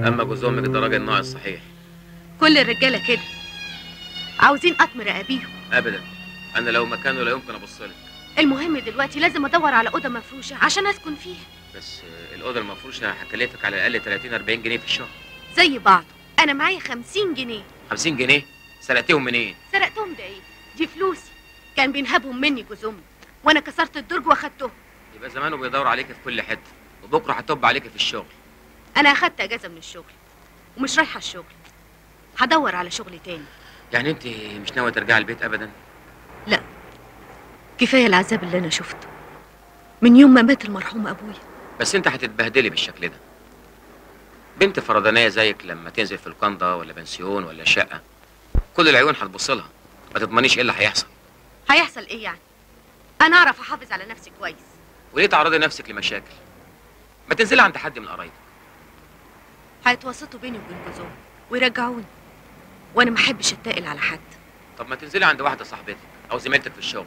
اما جوز امك ده راجل ناقص صحيح كل الرجاله كده عاوزين قطم رقابيهم ابدا انا لو مكانه لا يمكن ابص لك المهم دلوقتي لازم ادور على اوضه مفروشه عشان اسكن فيها بس آه، الاوضه المفروشه هكلفك على الاقل 30 40 جنيه في الشهر زي بعض انا معايا خمسين جنيه 50 جنيه سرقتهم منين سرقتهم ده ايه دي فلوسي كان بينهبهم مني جوز امي وانا كسرت الدرج واخدتهم يبقى زمانه بيدور عليك في كل حته وبكره هتطب عليك في الشغل انا اخدت اجازه من الشغل ومش رايحه الشغل هدور على شغل تاني يعني انت مش ناويه ترجعي البيت ابدا كفايه العذاب اللي انا شفته من يوم ما مات المرحوم ابويا بس انت هتتبهدلي بالشكل ده بنت فردانيه زيك لما تنزل في القنده ولا بنسيون ولا شقه كل العيون هتبص لها ما تضمنيش ايه اللي هيحصل هيحصل ايه يعني انا اعرف احافظ على نفسي كويس وليه تعرضي نفسك لمشاكل ما تنزلي عند حد من قرايبك هيتوسطوا بيني وبين جوزهم ويرجعوني وانا ما احبش اتقل على حد طب ما تنزلي عند واحده صاحبتك او زميلتك في الشغل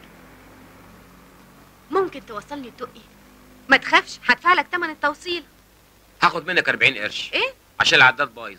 ممكن توصلني الدقي ما تخافش هدفع لك تمن التوصيل هاخد منك 40 قرش ايه عشان العداد بايظ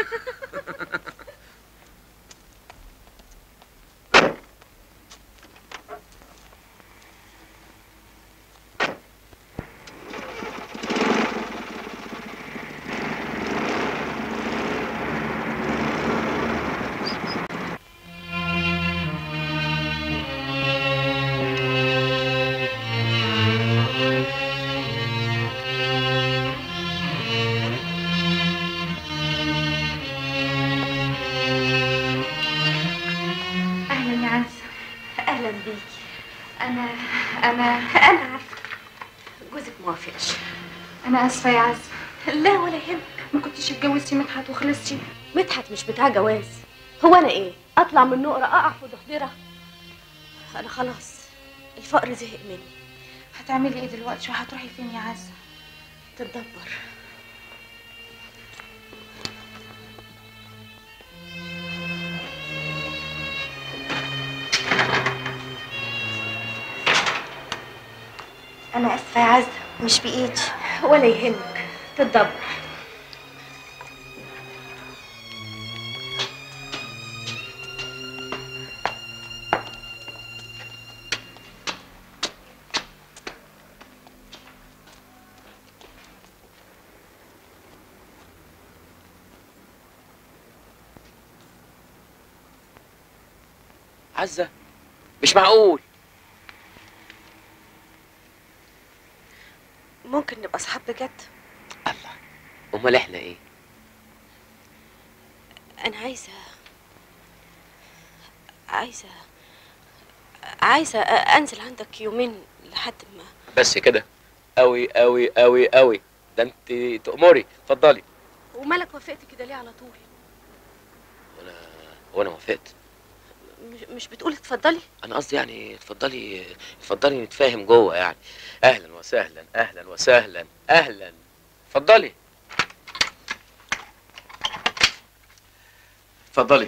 اهلا يا عزه اهلا بيكي انا انا انا عارفه جوزك موافقش انا اسفه يا عز لا ولا يهمك ما كنتش اتجوزتي مدحت وخلصتي مدحت مش بتاع جواز هو انا ايه اطلع من نقره اقع في ضهدره انا خلاص الفقر زهق مني هتعملي ايه دلوقتي وهتروحي فين يا عز تتدبر انا اسفه يا عز مش بايدي ولا يهمك تتدبر عزه مش معقول ممكن نبقى اصحاب بجد الله امال احنا ايه انا عايزه عايزه عايزه انزل عندك يومين لحد ما بس كده قوي قوي قوي قوي ده انت تأمري اتفضلي ومالك وافقت كده ليه على طول وانا وانا وافقت مش, مش بتقول اتفضلي انا قصدي يعني اتفضلي اتفضلي نتفاهم جوه يعني اهلا وسهلا اهلا وسهلا اهلا اتفضلي اتفضلي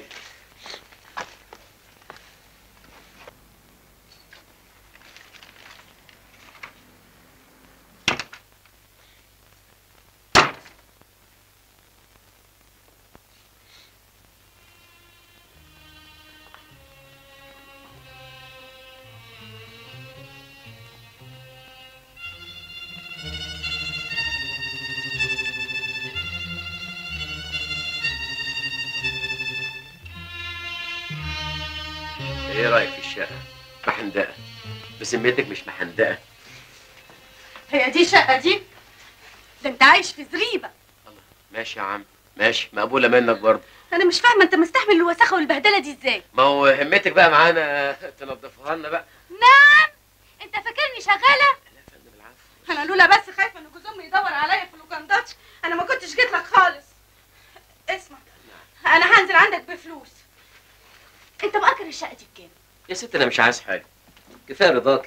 ايه رايك في الشقه محندقه بذمتك مش محندقه هي دي شقه دي ده انت عايش في زريبه ماشي يا عم ماشي مقبوله منك برضه انا مش فاهمه انت مستحمل الوساخه والبهدله دي ازاي ما هو همتك بقى معانا تنظفها لنا بقى نعم انت فاكرني شغاله لا يا فندم العفو انا لولا بس خايفه ان جوز امي يدور عليا في اللوكندات انا ما كنتش جيت لك خالص اسمع انا هنزل عندك بفلوس انت مأجر الشقه دي بكام يا ست انا مش عايز حاجه كفايه رضاكي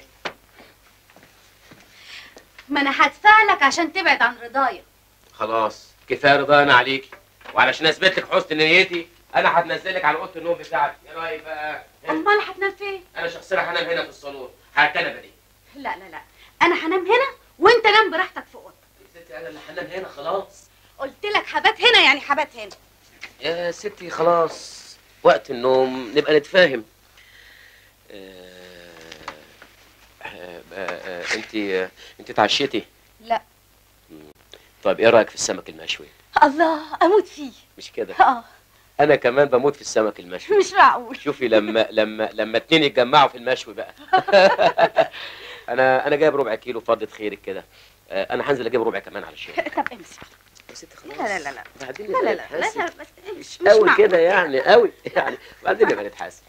ما انا هدفع لك عشان تبعد عن رضايا خلاص كفايه رضانا عليكي وعلشان اثبت لك حسن نيتي انا هتنزلك على اوضه النوم بتاعتي ايه رايك بقى امال هتنام فين انا شخصيا هنام هنا في الصالون على الكنبه دي لا لا لا انا هنام هنا وانت نام براحتك في اوضتك يا ستي انا اللي هنام هنا خلاص قلت لك حبات هنا يعني حبات هنا يا ستي خلاص وقت النوم نبقى نتفاهم انت انت اتعشيتي لا طيب ايه رايك في السمك المشوي الله اموت فيه مش كده اه انا كمان بموت في السمك المشوي مش معقول شوفي لما لما لما اتنين يتجمعوا في المشوي بقى انا انا جايب ربع كيلو فضة خيرك كده آه، انا هنزل اجيب ربع كمان علشان طب امسك يا ستي لا خلاص لا لا لا بعدين لا لا نبقى لا لا, نتحاسب. لا بس مش مش قوي معقول. كده يعني قوي يعني بعدين نبقى نتحاسب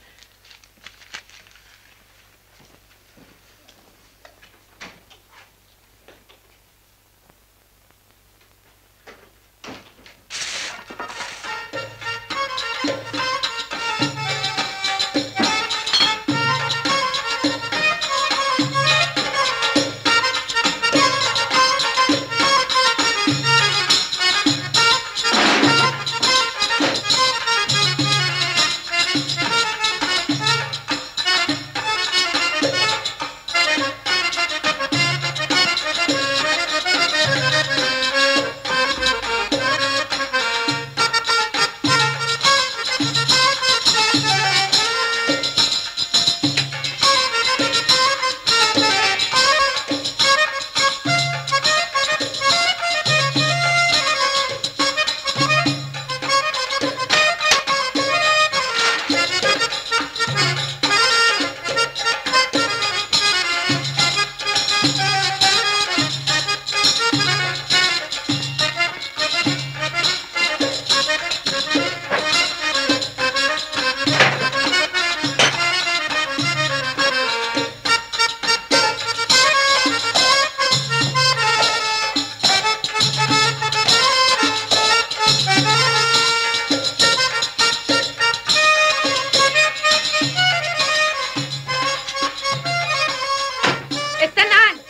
استنى عني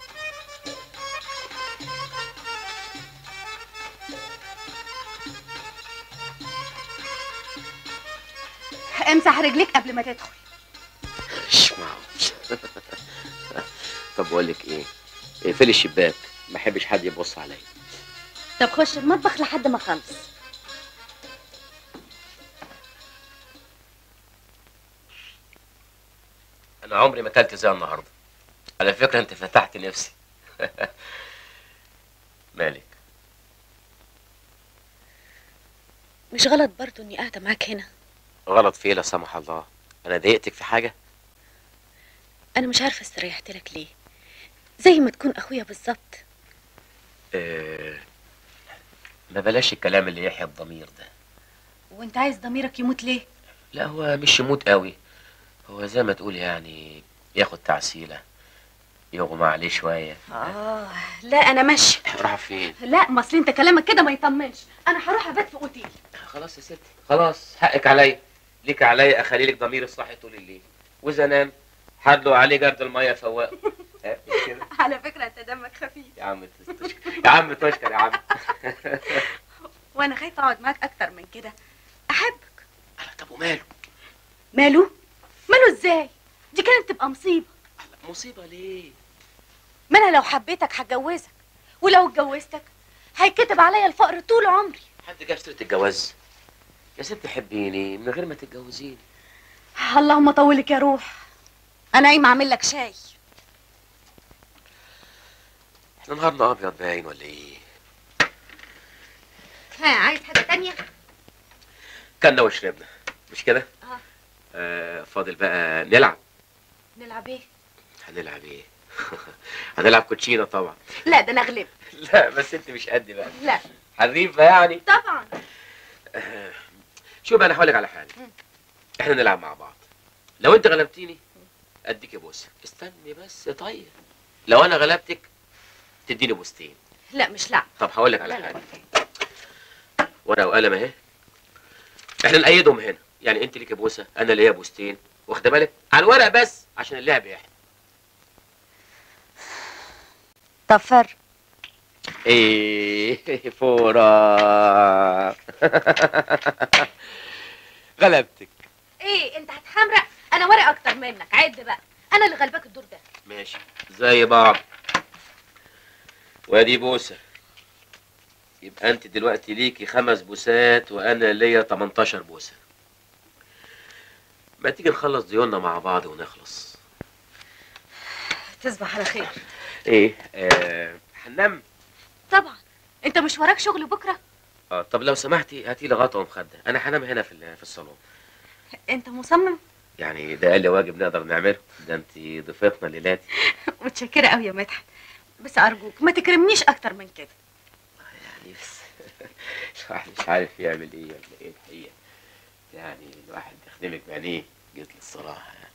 امسح رجليك قبل ما تدخل مش معقول طب بقول لك ايه اقفلي الشباك ما احبش حد يبص عليا طب خش المطبخ لحد ما اخلص انا عمري ما اكلت زي النهارده على فكره انت فتحت نفسي مالك مش غلط برضو اني قاعده معاك هنا غلط في ايه لا سمح الله انا ضايقتك في حاجه انا مش عارفه استريحت لك ليه زي ما تكون اخويا بالظبط آه، ما بلاش الكلام اللي يحيى الضمير ده وانت عايز ضميرك يموت ليه لا هو مش يموت قوي هو زي ما تقول يعني ياخد تعسيله يغمى عليه شويه اه لا انا ماشيه راح فين لا ما اصل انت كلامك كده ما يطمنش انا هروح ابات في اوتيل خلاص يا ستي خلاص حقك عليا ليك عليا اخلي لك ضمير الصاحي طول الليل واذا نام حدوا عليه جرد الميه فواق ها، مش كده على فكره انت دمك خفيف يا عم تشكر يا عم تشكر يا عم وانا خايفه اقعد معاك اكتر من كده احبك طب وماله ماله ماله ازاي دي كانت تبقى مصيبه مصيبه ليه ما انا لو حبيتك هتجوزك ولو اتجوزتك هيكتب عليا الفقر طول عمري حد جاب سيره الجواز يا ست حبيني من غير ما تتجوزيني اللهم طولك يا روح انا قايمه اعمل لك شاي احنا نهارنا ابيض باين ولا ايه ها عايز حاجه تانية كلنا وشربنا مش كده اه آه فاضل بقى نلعب نلعب ايه هنلعب ايه هنلعب كوتشينه طبعا لا ده انا اغلب لا بس انت مش قدي بقى لا حريفه يعني طبعا شوف بقى انا هقول لك على حاجه احنا نلعب مع بعض لو انت غلبتيني اديك بوسه استني بس طيب لو انا غلبتك تديني بوستين لا مش لعب طب هقول لك على لا، لا. حاجه ورقه وقلم اهي احنا نأيدهم هنا يعني انت ليك بوسه انا ليا بوستين واخده بالك على الورق بس عشان اللعب يحلى طب فرق ايه فورا غلبتك ايه انت هتحمرق انا ورق اكتر منك عد بقى انا اللي غلباك الدور ده ماشي زي بعض وادي بوسه يبقى انت دلوقتي ليكي خمس بوسات وانا ليا 18 بوسه ما تيجي نخلص ديوننا مع بعض ونخلص تصبح على خير ايه آه هننام طبعا انت مش وراك شغل بكره اه طب لو سمحتي هاتي لي غطا ومخده انا هنام هنا في ال- في الصالون انت مصمم يعني ده اقل واجب نقدر نعمله ده انت ضيفتنا ليلاتي متشكره قوي يا مدحت بس ارجوك ما تكرمنيش اكتر من كده يعني بس الواحد مش عارف يعمل ايه ولا ايه الحقيقه يعني الواحد يخدمك بعينيه جيت للصراحه يعني.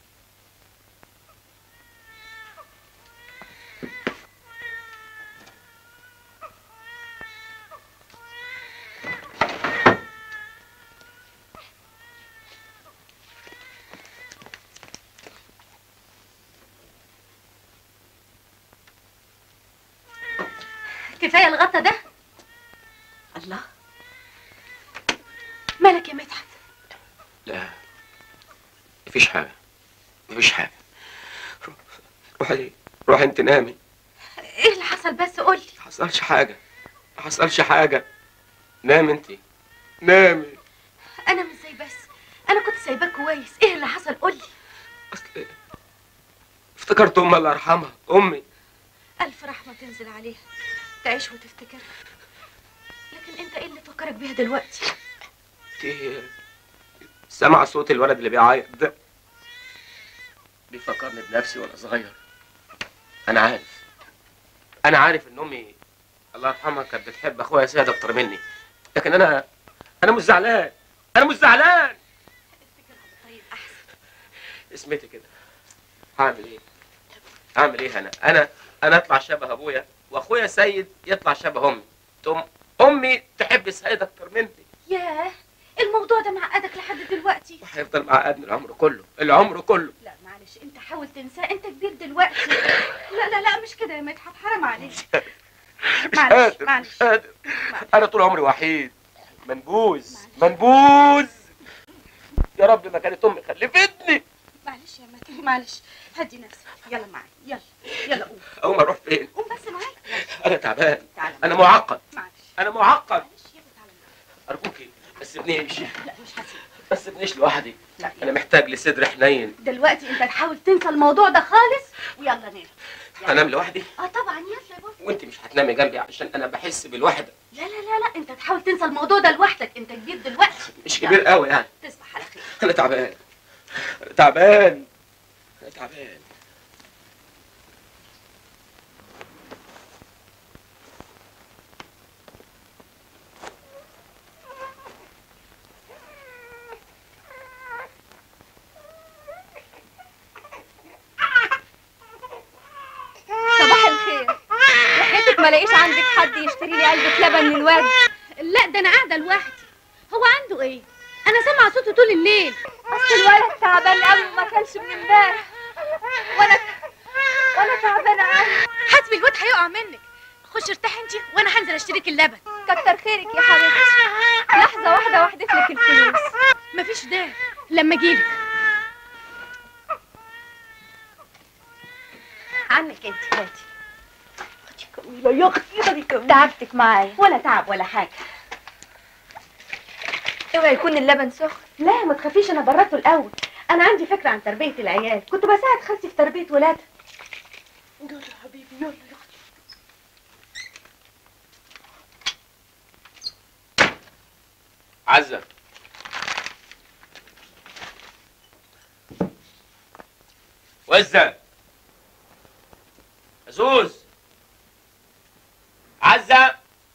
كفايه الغطا ده الله مالك يا مدحت لا مفيش حاجه مفيش حاجه روحي روحي انت نامي ايه اللي حصل بس قولي ما حصلش حاجه ما حصلش حاجه نامي انت نامي انا مش زي بس انا كنت سايباك كويس ايه اللي حصل قولي اصل افتكرت امي الله يرحمها امي الف رحمه تنزل عليها تعيش وتفتكر لكن انت ايه اللي فكرك بيها دلوقتي انت سمع صوت الولد اللي بيعيط ده بيفكرني بنفسي وانا صغير انا عارف انا عارف ان امي الله يرحمها كانت بتحب اخويا سيد اكتر مني لكن انا انا مش زعلان انا مش زعلان افتكرها بطريقه احسن اسمتي كده هعمل ايه هعمل ايه انا انا انا اطلع شبه ابويا واخويا سيد يطلع شبه امي تقوم امي تحب سيد اكتر مني ياه الموضوع ده معقدك لحد دلوقتي وهيفضل معقدني العمر كله العمر كله لا معلش انت حاول تنساه انت كبير دلوقتي لا لا لا مش كده يا مدحت حرام عليك مش معلش، قادر معلش. مش قادر معلش. انا طول عمري وحيد منبوذ منبوذ يا رب ما كانت امي خلفتني معلش يا مدحت معلش هدي نفسك يلا معايا يلا يلا قوم اقوم اروح فين قوم بس معايا يلا انا تعبان تعالى انا معقد معلش انا معقد معلش يلا تعالى ارجوكي ما تسيبنيش لا مش هسيبك ما تسيبنيش لوحدي لا انا محتاج لصدر حنين دلوقتي انت تحاول تنسى الموضوع ده خالص ويلا نام يلا. هنام لوحدي اه طبعا يلا يا بابا وانت مش هتنامي جنبي عشان انا بحس بالوحده لا لا لا لا انت تحاول تنسى الموضوع ده لوحدك انت كبير دلوقتي مش كبير قوي يعني تصبح على خير انا تعبان انا تعبان انا تعبان صباح الخير وحياتك ما لاقيش عندك حد يشتري لي علبة لبن للواد لا ده انا قاعده لوحدي هو عنده ايه انا سامعه صوته طول الليل اصل الولد تعبان قوي وما كانش من امبارح وانا وانا تعبانة قوي حسبي الواد هيقع منك خش ارتاحي انت وانا هنزل اشتريك اللبن كتر خيرك يا حبيبتي لحظة واحدة واحدة لك الفلوس مفيش داعي لما اجيلك عنك انت هاتي يا اختي تعبتك معايا ولا تعب ولا حاجه اوعي يكون اللبن سخن لا ما تخافيش انا برته الاول انا عندي فكره عن تربيه العيال كنت بساعد خالتي في تربيه ولادها يلا يا حبيبي يلا يا اختي عزة وزة عزوز عزة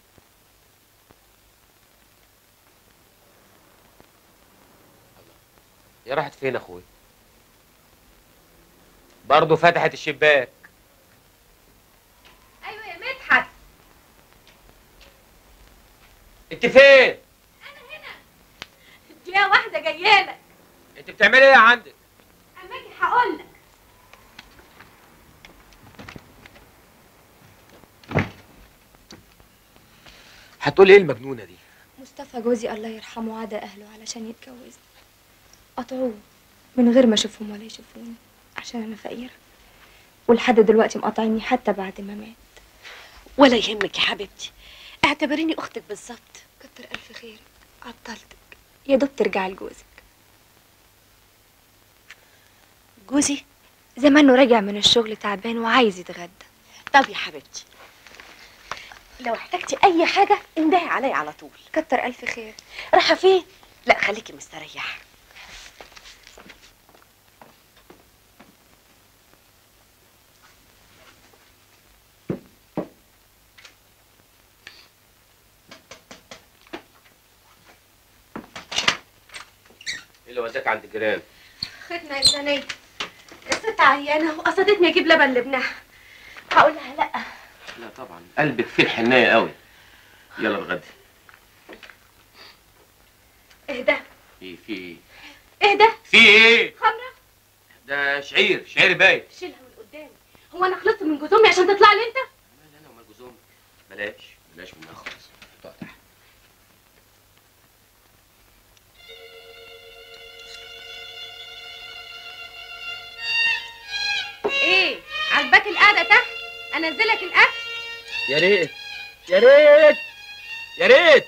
يا راحت فين اخوي برضه فتحت الشباك ايوه يا مدحت انت فين دي واحده جايه لك انت بتعملي ايه عندك اما اجي هقول لك هتقولي ايه المجنونه دي مصطفى جوزي الله يرحمه عدا اهله علشان يتجوز قطعوه من غير ما اشوفهم ولا يشوفوني عشان انا فقيره ولحد دلوقتي مقاطعيني حتى بعد ما مات ولا يهمك يا حبيبتي اعتبريني اختك بالظبط كتر الف خير عطلتك يا دوب ترجعي لجوزك جوزي زمانه راجع من الشغل تعبان وعايز يتغدى طب يا حبيبتي لو احتجتي اي حاجه اندهي عليا على طول كتر الف خير رايحه فين لا خليكي مستريحه ايه اللي وداك عند الجيران خدنا يا زنية الست عيانه وقصدتني اجيب لبن لابنها هقول لها لا لا طبعا قلبك فيه الحنايه قوي يلا الغد اهدى ايه في ايه اهدى في ايه خمره ده شعير شعير باين شيلها من قدامي هو انا خلصت من جوز امي عشان تطلع لي انت مال انا ومال جوز امك بلاش بلاش منها خالص تقع تحت ايه عجباك القعده تحت انزلك الاكل يا ريت يا ريت يا ريت